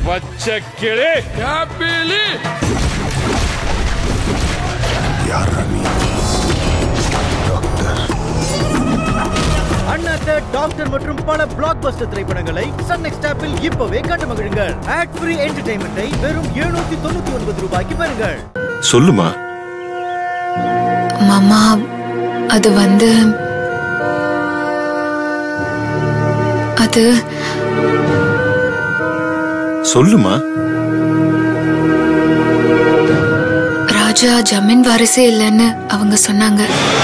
பச்சை கிளி கேபிலி அண்ணாத்த டாக்டர் மற்றும் பல பிளாக் பஸ்டர் திரைப்படங்களை சன் நெக்ஸ்ட் ஆப்பில் இப்பவே கண்டு மகிழுங்கள் ஆட் ஃப்ரீ என்டர்டைன்மெண்ட்டை வெறும் எழுநூத்தி தொண்ணூத்தி ஒன்பது ரூபாய்க்கு பெறுங்கள் சொல்லுமா மாமா அது வந்து அது சொல்லுமா ராஜா ஜமீன் வாரிசே இல்லைன்னு அவங்க சொன்னாங்க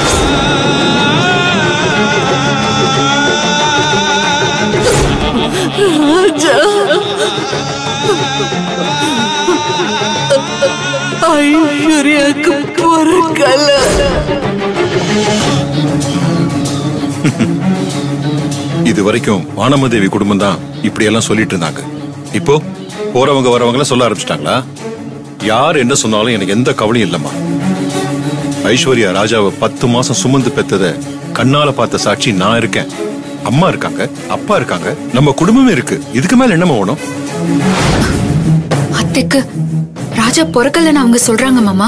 ஐஸ்வர்யாக்கு பொறுக்கல இது வரைக்கும் வானமதேவி குடும்பம் தான் இப்படி எல்லாம் சொல்லிட்டு இருந்தாங்க இப்போ போறவங்க வரவங்க எல்லாம் சொல்ல ஆரம்பிச்சிட்டாங்களா யார் என்ன சொன்னாலும் எனக்கு எந்த கவலையும் இல்லம்மா ஐஸ்வர்யா ராஜாவை பத்து மாசம் சுமந்து பெத்தத கண்ணால பார்த்த சாட்சி நான் இருக்கேன் அம்மா இருக்காங்க அப்பா இருக்காங்க நம்ம குடும்பமே இருக்கு இதுக்கு மேல என்னமா வேணும் அத்தைக்கு ராஜா பொறுக்கலன்னு அவங்க சொல்றாங்க மாமா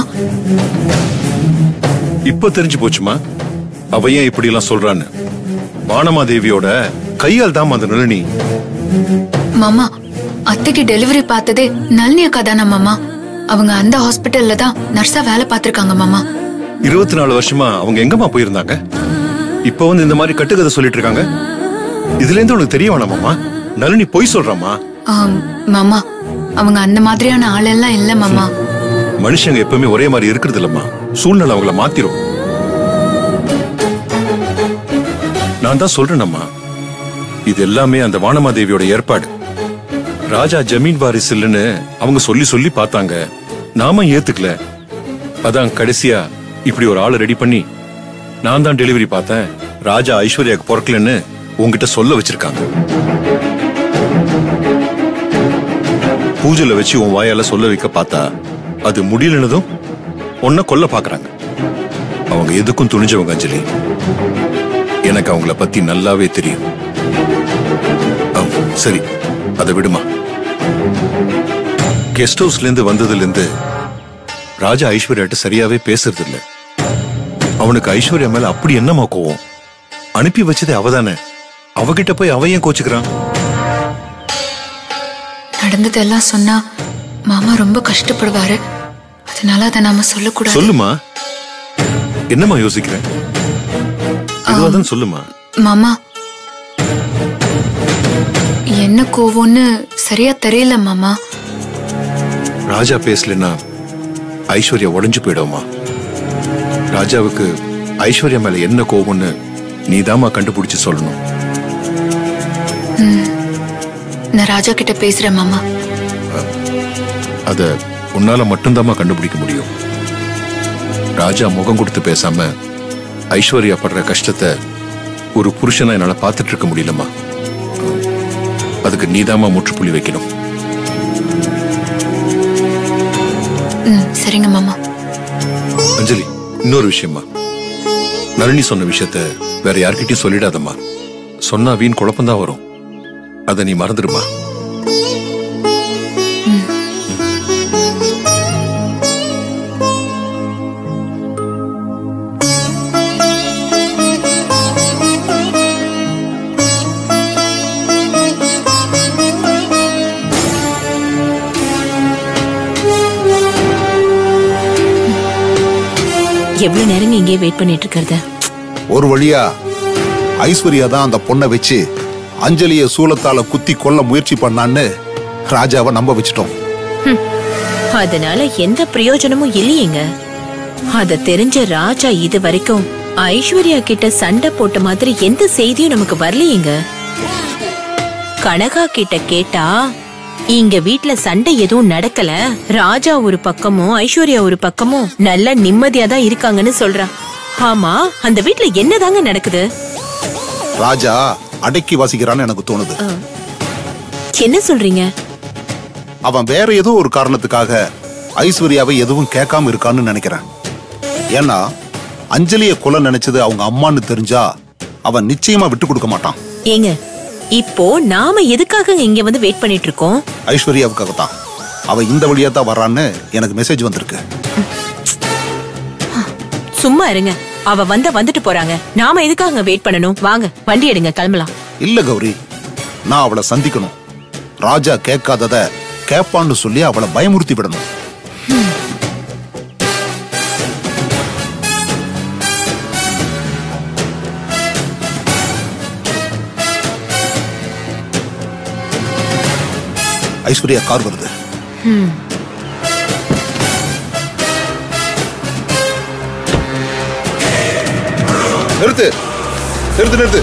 இப்ப தெரிஞ்சு போச்சுமா அவ ஏன் இப்படி எல்லாம் சொல்றான்னு வானமாதேவியோட கையால் தான் அந்த நளினி மாமா அத்தைக்கு டெலிவரி பார்த்ததே நளினி அக்கா தானே மாமா அவங்க அந்த ஹாஸ்பிட்டல்ல தான் நர்ஸா வேலை பார்த்திருக்காங்க மாமா இருபத்தி நாலு வருஷமா அவங்க எங்கம்மா போயிருந்தாங்க இப்ப வந்து இந்த மாதிரி கட்டுக்கதை சொல்லிட்டு இருக்காங்க இதுல இருந்து உனக்கு தெரிய வேணாமாமா நளினி பொய் சொல்றாமா ஆம், மாமா அவங்க அந்த மாதிரியான ஆளெல்லாம் இல்ல மாமா மனுஷங்க எப்பவுமே ஒரே மாதிரி இருக்கிறது இல்லம்மா சூழ்நிலை அவங்கள மாத்திரும் நான் தான் சொல்றேனம்மா இது எல்லாமே அந்த வானமாதேவியோட ஏற்பாடு ராஜா ஜமீன் வாரிசு இல்லைன்னு அவங்க சொல்லி சொல்லி பார்த்தாங்க நாம ஏத்துக்கல அதான் கடைசியா இப்படி ஒரு ஆளை ரெடி பண்ணி நான் தான் டெலிவரி பார்த்தேன் ராஜா ஐஸ்வர்யாக்கு பிறக்கலன்னு உங்ககிட்ட சொல்ல வச்சிருக்காங்க பூஜையில வச்சு உன் வாயால சொல்ல வைக்க பார்த்தா அது முடியலனதும் உன்னை கொல்ல பாக்குறாங்க அவங்க எதுக்கும் துணிஞ்சவங்க அஞ்சலி எனக்கு அவங்கள பத்தி நல்லாவே தெரியும் ஆம், சரி அதை விடுமா கெஸ்ட் ஹவுஸ்ல இருந்து வந்ததுல இருந்து ராஜா ஐஸ்வர்யாட்ட சரியாவே பேசுறது இல்ல அவனுக்கு ஐஸ்வர்யா மேல அப்படி என்னமா கோவம் அனுப்பி வச்சதே அவதானே அவகிட்ட போய் அவன் ஏன் கோச்சுக்கிறான் நடந்ததெல்லாம் சொன்னா மாமா ரொம்ப கஷ்டப்படுவாரு அதனால அதை நாம சொல்லக்கூடாது சொல்லுமா என்னம்மா யோசிக்கிறேன் இதுவாதான் சொல்லுமா மாமா என்ன கோவம்னு சரியா தெரியல மாமா ராஜா பேசலன்னா ஐஸ்வர்யா உடைஞ்சு போயிடுமா ராஜாவுக்கு ஐஸ்வர்யா மேல என்ன கோவம்னு நீதாம்மா கண்டுபிடிச்சு சொல்லணும் நான் ராஜா கிட்ட பேசுறேன் மாமா அத உன்னால மட்டும்தாம்மா கண்டுபிடிக்க முடியும் ராஜா முகம் கொடுத்து பேசாம ஐஸ்வர்யா படுற கஷ்டத்தை ஒரு புருஷனை என்னால பார்த்துட்டு இருக்க முடியலம்மா அதுக்கு நீதாம்மா முற்றுப்புள்ளி வைக்கணும் ம் சரிங்க மாமா அஞ்சலி இன்னொரு விஷயமா நளினி சொன்ன விஷயத்த வேற யார்கிட்டயும் சொல்லிடாதம்மா சொன்னா வீண் குழப்பம்தான் வரும் அதை நீ மறந்துடுமா எவ்வளவு நேரம் இங்கே வெயிட் பண்ணிட்டு இருக்கிறது ஒரு வழியா ஐஸ்வர்யா தான் அந்த பொண்ணை வச்சு அஞ்சலிய சூலத்தால குத்தி கொல்ல முயற்சி பண்ணான்னு ராஜாவை நம்ப வச்சிட்டோம் அதனால எந்த பிரயோஜனமும் இல்லையேங்க அத தெரிஞ்ச ராஜா இது வரைக்கும் ஐஸ்வர்யா கிட்ட சண்டை போட்ட மாதிரி எந்த செய்தியும் நமக்கு வரலையேங்க கனகா கிட்ட கேட்டா இங்க வீட்ல சண்டை எதுவும் நடக்கல ராஜா ஒரு பக்கமும் ஐஸ்வர்யா ஒரு பக்கமும் நல்ல நிம்மதியா தான் இருக்காங்கன்னு சொல்றான் ஆமா அந்த வீட்ல என்னதாங்க நடக்குது ராஜா அடக்கி வாசிக்கிறான்னு எனக்கு தோணுது என்ன சொல்றீங்க அவன் வேற ஏதோ ஒரு காரணத்துக்காக ஐஸ்வர்யாவை எதுவும் கேட்காம இருக்கான்னு நினைக்கிறேன் ஏன்னா அஞ்சலிய கொலை நினைச்சது அவங்க அம்மான்னு தெரிஞ்சா அவன் நிச்சயமா விட்டு கொடுக்க மாட்டான் ஏங்க இப்போ நாம எதுக்காக இங்க வந்து வெயிட் பண்ணிட்டு இருக்கோம் ஐஸ்வர்யாவுக்காக தான் அவ இந்த வழியா தான் வர்றான்னு எனக்கு மெசேஜ் வந்திருக்கு சும்மா இருங்க அவ வந்த வந்துட்டு போறாங்க நாம எதுக்காக அங்க வெயிட் பண்ணணும் வாங்க வண்டி எடுங்க கிளம்பலாம் இல்ல கௌரி நான் அவளை சந்திக்கணும் ராஜா கேட்காதத கேப்பான்னு சொல்லி அவளை பயமுறுத்தி விடணும் ஐஸ்வர்யா கார் வருது நிறுத்து நிறுத்து நிறுத்து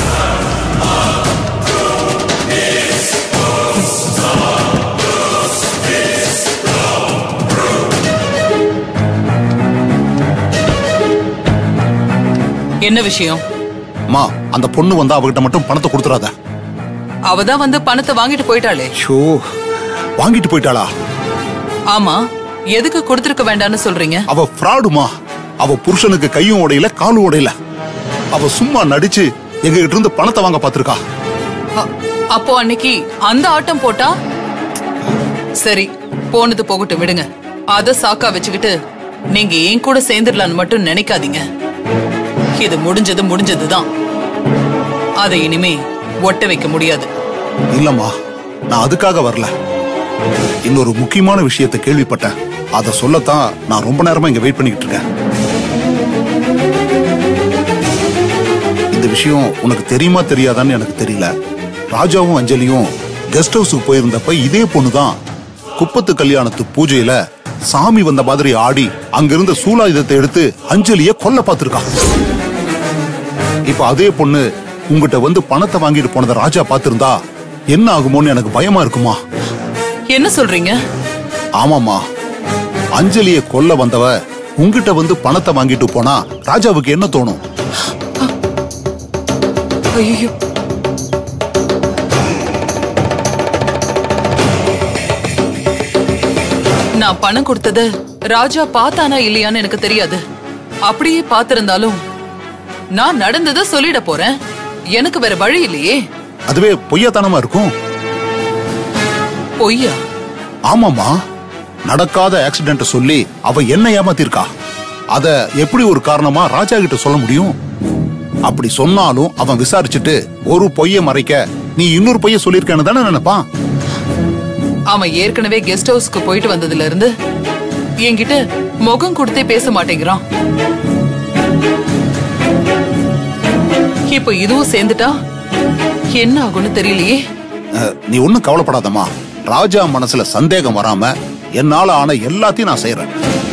என்ன விஷயம் அம்மா அந்த பொண்ணு வந்து அவகிட்ட மட்டும் பணத்தை கொடுத்துறாத அவ தான் வந்து பணத்தை வாங்கிட்டு போயிட்டாளே ஷோ வாங்கிட்டு போயிட்டாளா ஆமா எதுக்கு கொடுத்திருக்க வேண்டாம்னு சொல்றீங்க அவ ஃப்ராடுமா அவ புருஷனுக்கு கையும் உடையல காலும் உடையல அவ சும்மா நடிச்சு எங்க கிட்ட இருந்து பணத்தை வாங்க பாத்திருக்கா அ- அப்போ அன்னைக்கு அந்த ஆட்டம் போட்டா சரி போனது போகட்டும் விடுங்க அத சாக்கா வச்சுக்கிட்டு நீங்க ஏன் கூட சேர்ந்துடலான்னு மட்டும் நினைக்காதீங்க இது முடிஞ்சது முடிஞ்சதுதான் அதை இனிமே ஒட்ட வைக்க முடியாது இல்லம்மா நான் அதுக்காக வரல இன்னொரு முக்கியமான விஷயத்தை கேள்விப்பட்டேன் அதை சொல்லத்தான் நான் ரொம்ப நேரமா இங்க வெயிட் பண்ணிக்கிட்டு இருக்கேன் இந்த விஷயம் உனக்கு தெரியுமா தெரியாதான்னு எனக்கு தெரியல ராஜாவும் அஞ்சலியும் கெஸ்ட் ஹவுஸுக்கு போயிருந்தப்ப இதே பொண்ணுதான் குப்பத்து கல்யாணத்து பூஜையில சாமி வந்த மாதிரி ஆடி அங்கிருந்த சூலாயுதத்தை எடுத்து அஞ்சலிய கொல்ல பார்த்திருக்கா இப்ப அதே பொண்ணு உங்ககிட்ட வந்து பணத்தை வாங்கிட்டு போனதை ராஜா பார்த்திருந்தா என்ன ஆகுமோன்னு எனக்கு பயமா இருக்குமா என்ன சொல்றீங்க ஆமாமா அஞ்சலிய கொல்ல வந்தவ உங்ககிட்ட வந்து பணத்தை வாங்கிட்டு போனா ராஜாவுக்கு என்ன தோணும் ஐயோ நான் பணம் கொடுத்தது ராஜா பார்த்தானா இல்லையான்னு எனக்கு தெரியாது அப்படியே பார்த்திருந்தாலும் நான் நடந்ததை சொல்லிட போறேன் எனக்கு வேற வழி இல்லையே அதுவே பொய்யாத்தனமா இருக்கும் பொய்யா ஆமாமா நடக்காத ஆக்சிடென்ட் சொல்லி அவ என்ன ஏமாத்திருக்கா அத எப்படி ஒரு காரணமா ராஜா கிட்ட சொல்ல முடியும் அப்படி சொன்னாலும் அவன் விசாரிச்சுட்டு ஒரு பொய்ய மறைக்க நீ இன்னொரு பொய்ய சொல்லியிருக்கேன்னு தானே நினைப்பான் அவன் ஏற்கனவே கெஸ்ட் ஹவுஸ்க்கு போயிட்டு வந்ததுல இருந்து என்கிட்ட முகம் கொடுத்தே பேச மாட்டேங்கிறான் இப்போ இதுவும் சேர்ந்துட்டா என்ன ஆகும்னு தெரியலையே அஹ், நீ ஒண்ணும் கவலைப்படாதம்மா ராஜா மனசுல சந்தேகம் வராம என்னால ஆன எல்லாத்தையும் நான் செய்யறேன்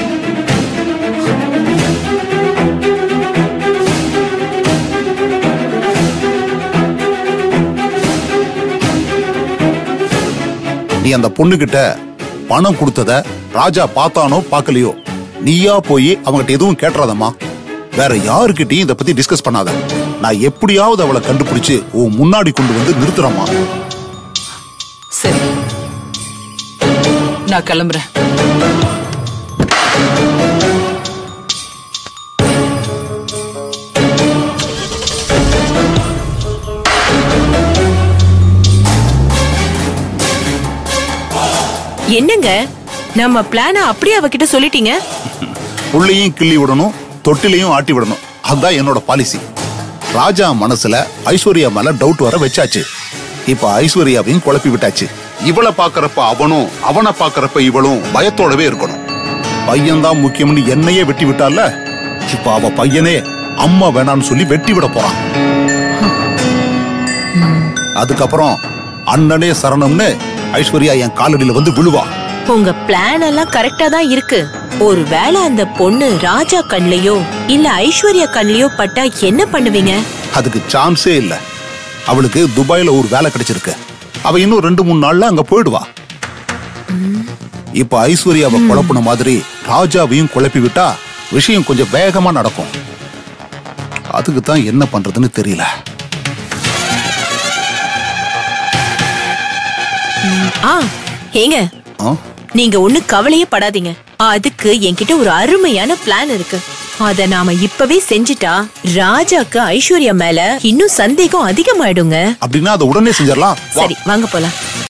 நீ அந்த பொண்ணுகிட்ட பணம் கொடுத்தத ராஜா பார்த்தானோ பார்க்கலையோ நீயா போய் அவங்ககிட்ட எதுவும் கேட்டுறாதம்மா வேற யாருக்கிட்டையும் இத பத்தி டிஸ்கஸ் பண்ணாத நான் எப்படியாவது அவளை கண்டுபிடிச்சு உன் முன்னாடி கொண்டு வந்து நிறுத்துறேம்மா சரி நான் கிளம்புறேன் என்னங்க நம்ம பிளான அப்படியே அவகிட்ட சொல்லிட்டீங்க புள்ளையும் கிள்ளி விடணும் தொட்டிலையும் ஆட்டி விடணும் அதுதான் என்னோட பாலிசி ராஜா மனசுல ஐஸ்வர்யா மேல டவுட் வர வச்சாச்சு இப்ப ஐஸ்வர்யாவையும் குழப்பி விட்டாச்சு இவளை பாக்குறப்ப அவனும் அவனை பாக்குறப்ப இவளும் பயத்தோடவே இருக்கணும் பையன்தான் முக்கியம்னு என்னையே வெட்டி விட்டால இப்ப அவ பையனே அம்மா வேணாம்னு சொல்லி வெட்டி விட போறான் அதுக்கப்புறம் அண்ணனே சரணம்னு ஐஸ்வர்யா என் காலடியில வந்து விழுவா உங்க பிளான் எல்லாம் கரெக்டா தான் இருக்கு ஒருவேளை அந்த பொண்ணு ராஜா கண்லயோ இல்ல ஐஸ்வர்யா கண்லயோ பட்டா என்ன பண்ணுவீங்க அதுக்கு சான்ஸே இல்ல அவளுக்கு துபாயில ஒரு வேலை கிடைச்சிருக்கு அவ இன்னும் ரெண்டு மூணு நாள்ல அங்க போயிடுவா இப்ப ஐஸ்வர்யாவை குழப்பின மாதிரி ராஜாவையும் குழப்பி விட்டா விஷயம் கொஞ்சம் வேகமா நடக்கும் அதுக்கு தான் என்ன பண்றதுன்னு தெரியல ஆ ஏங்க ஆ? நீங்க ஒண்ணு கவலையே படாதீங்க அதுக்கு என்கிட்ட ஒரு அருமையான பிளான் இருக்கு அத நாம இப்பவே செஞ்சுட்டா ராஜாக்கு ஐஸ்வர்யா மேல இன்னும் சந்தேகம் அதிகமாயிடுங்க அப்படின்னா அதை உடனே செஞ்சிடலாம் வா. சரி வாங்க போலாம்